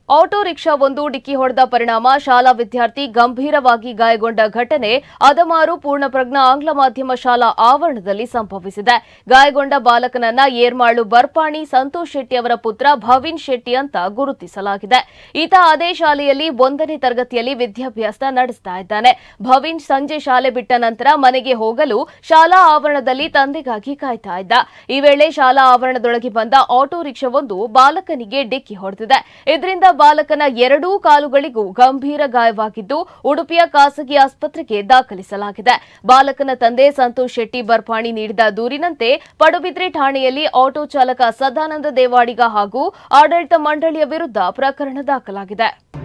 auto rickshaw ಒಂದು ಡಿಕ್ಕಿ ಹೊಡೆದ ಪರಿಣಾಮ ಶಾಲಾ ವಿದ್ಯಾರ್ಥಿ ಗಂಭೀರವಾಗಿ ಗಾಯಗೊಂಡ ಘಟನೆ ಅದಮಾರು ಪೂರ್ಣಪ್ರಜ್ಞಾ ಆಂಗ್ಲ ಮಾಧ್ಯಮ ಶಾಲಾ ಆವರಣದಲ್ಲಿ ಸಂಭವಿಸಿದೆ ಗಾಯಗೊಂಡ ಬಾಲಕನನ್ನ ಏರ್ಮಾಳು ಬರ್ಪಾಣಿ ಸಂತೋಷ್ ಶೆಟ್ಟಿ ಅವರ ಪುತ್ರ ಭವಿನ್ ಶೆಟ್ಟಿ ಅಂತ ಗುರುತಿಸಲಾಗಿದೆ ಈತ ಅದೇ ಶಾಲೆಯಲ್ಲಿ ಒಂದನೇ ತರಗತಿಯಲ್ಲಿ ವಿದ್ಯಾಭ್ಯಾಸ ನಡೆಸ್ತಾ ಇದ್ದಾನೆ ಭವಿನ್ ಸಂಜೆ ಶಾಲೆ ಬಿಟ್ಟ ನಂತರ ಮನೆಗೆ ಹೋಗಲು ಶಾಲಾ ಆವರಣದಲ್ಲಿ ತಂದೆಗಾಗಿ ಕಾಯ್ತಾ ಇದ್ದ ಈ ವೇಳೆ ಶಾಲಾ ಆವರಣದೊಳಗೆ ಬಂದ ಆಟೋ ರಿಕ್ಷಾವೊಂದು ಬಾಲಕನಿಗೆ ಡಿಕ್ಕಿ ಹೊಡೆದಿದೆ ಇದರಿಂದ ಬಾಲಕನ ಎರಡೂ ಕಾಲುಗಳಿಗೂ ಗಂಭೀರ ಗಾಯವಾಗಿದ್ದು ಉಡುಪಿಯ ಖಾಸಗಿ ಆಸ್ಪತ್ರೆಗೆ ದಾಖಲಿಸಲಾಗಿದೆ ಬಾಲಕನ ತಂದೆ ಸಂತೋಷ್ ಶೆಟ್ಟಿ ಬರ್ಪಾಣಿ ನೀಡಿದ ದೂರಿನಂತೆ ಪಡುಬಿದ್ರೆ ಠಾಣೆಯಲ್ಲಿ ಆಟೋ ಚಾಲಕ ಸದಾನಂದ ದೇವಾಡಿಗ ಹಾಗೂ ಆಡಳಿತ ಮಂಡಳಿಯ ವಿರುದ್ಧ ಪ್ರಕರಣ ದಾಖಲಾಗಿದೆ